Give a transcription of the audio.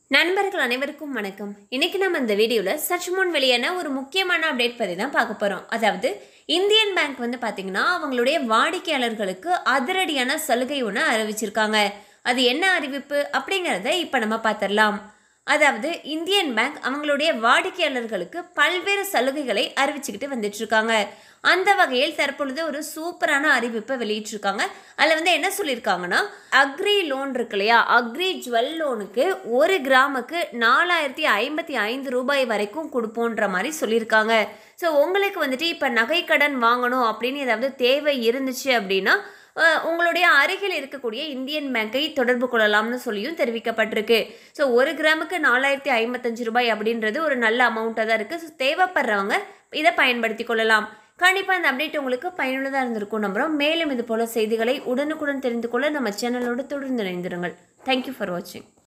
நண்பர்கள் அனைவருக்கும் வணக்கம் இன்னைக்கு நம்ம இந்த வீடியோவில் சற்று முன் வெளியான ஒரு முக்கியமான அப்டேட் பற்றி தான் பார்க்க போகிறோம் அதாவது இந்தியன் பேங்க் வந்து பார்த்தீங்கன்னா அவங்களுடைய வாடிக்கையாளர்களுக்கு அதிரடியான சலுகை ஒன்று அறிவிச்சிருக்காங்க அது என்ன அறிவிப்பு அப்படிங்கிறத இப்போ நம்ம பார்த்துடலாம் அதாவது இந்தியன் பேங்க் அவங்களுடைய வாடிக்கையாளர்களுக்கு பல்வேறு சலுகைகளை அறிவிச்சுக்கிட்டு வந்துட்டு இருக்காங்க அந்த வகையில் தற்பொழுது ஒரு சூப்பரான அறிவிப்பை வெளியிட்டிருக்காங்க அதில் வந்து என்ன சொல்லியிருக்காங்கன்னா அக்ரி லோன் இருக்கு இல்லையா அக்ரி ஜுவல் லோனுக்கு ஒரு கிராமுக்கு நாலாயிரத்தி ஐம்பத்தி ஐந்து ரூபாய் வரைக்கும் கொடுப்போன்ற மாதிரி சொல்லியிருக்காங்க ஸோ உங்களுக்கு வந்துட்டு இப்போ நகைக்கடன் வாங்கணும் அப்படின்னு ஏதாவது தேவை இருந்துச்சு அப்படின்னா அஹ், உங்களுடைய அருகில் இருக்கக்கூடிய இந்தியன் பேங்கை தொடர்பு கொள்ளலாம்னு சொல்லியும் தெரிவிக்கப்பட்டிருக்கு ஸோ ஒரு கிராமுக்கு நாலாயிரத்தி ஐம்பத்தஞ்சு ரூபாய் அப்படின்றது ஒரு நல்ல அமௌண்ட்டாக தான் இருக்குது ஸோ தேவைப்படுறவங்க இதை பயன்படுத்தி கொள்ளலாம் கண்டிப்பாக இந்த அப்டேட் உங்களுக்கு பயனுள்ளதாக இருந்திருக்கும் நம்புகிறோம் மேலும் இது போல செய்திகளை உடனுக்குடன் தெரிந்து கொள்ள நம்ம சேனலோடு தொடர்ந்து இணைந்திருங்கள் தேங்க்யூ ஃபார் வாட்சிங்